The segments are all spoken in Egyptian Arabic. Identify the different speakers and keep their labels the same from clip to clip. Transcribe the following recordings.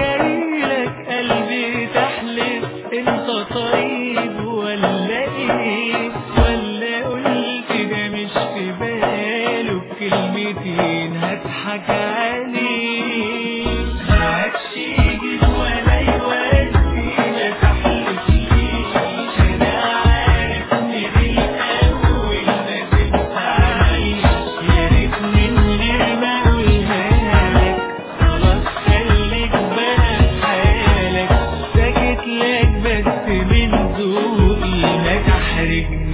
Speaker 1: جايلك قلبي تحلف انت طيب ولا ايه ولا قلت ده مش في باله بكلمتين هضحك عليه معكش يجيب ولا يودي ما تحلفليش انا عارف من الاول ما تنفعنيش يا ريت من غير ما اقولها لك خلاص خليك بقى في حالك ساكت لك بس من ذوقي ما تحرجنيش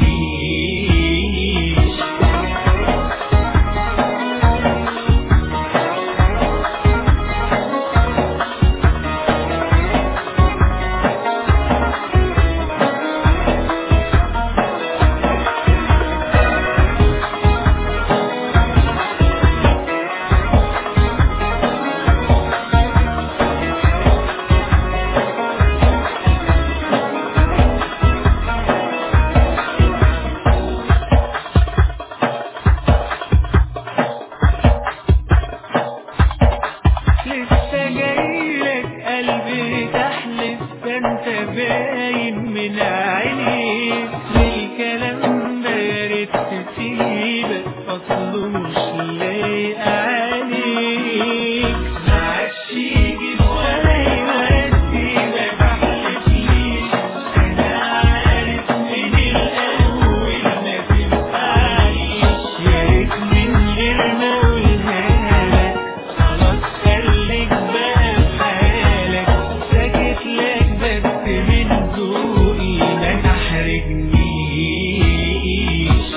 Speaker 1: لسه جايلك قلبي تحلف ده انت باين من عينيك الكلام ده يا ريت تسيبك اصله مش لايق عليك معكش يجيب ولا يودي ما تحلفليش انا عارف من الاول ما تنفعنيش يا ريت من غير ما اقولها لك خلاص خليك بقى في حالك ساكت لك بس من ذوقي ما تحرجنيش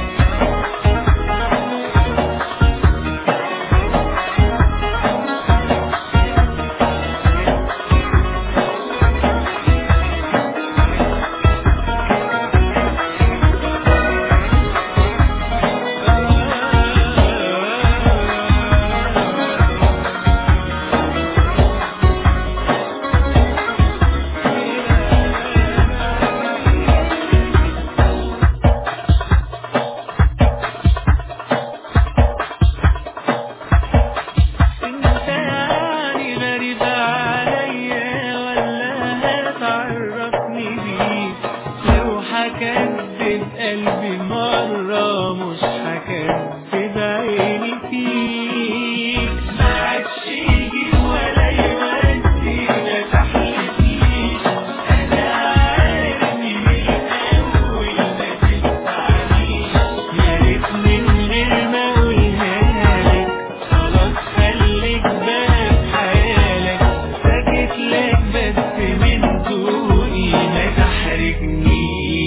Speaker 1: انت يعني غريب عليا ولا هتعرفني بيك لو هكذب قلبي مرة مش هكذب عيني فيك معكش يجيب ولا يودي ما تحلفليش انا عارف من الاول ما تنفعنيش يا ريت من غير ما اقولها لك خلاص خليك بقى في حالك ساكت لك بس من ذوقي ما تحرجنيش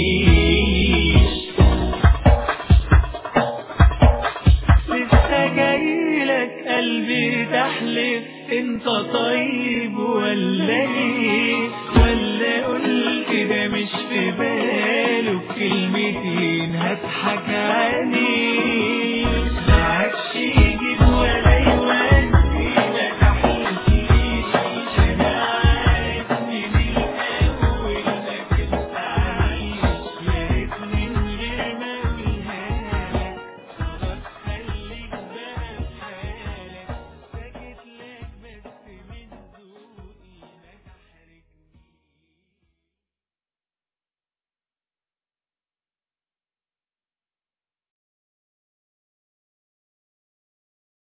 Speaker 1: لسه جايلك قلبي تحلف انت طيب ولا ايه ولا قلت ده مش في باله بكلمتين هضحك عليه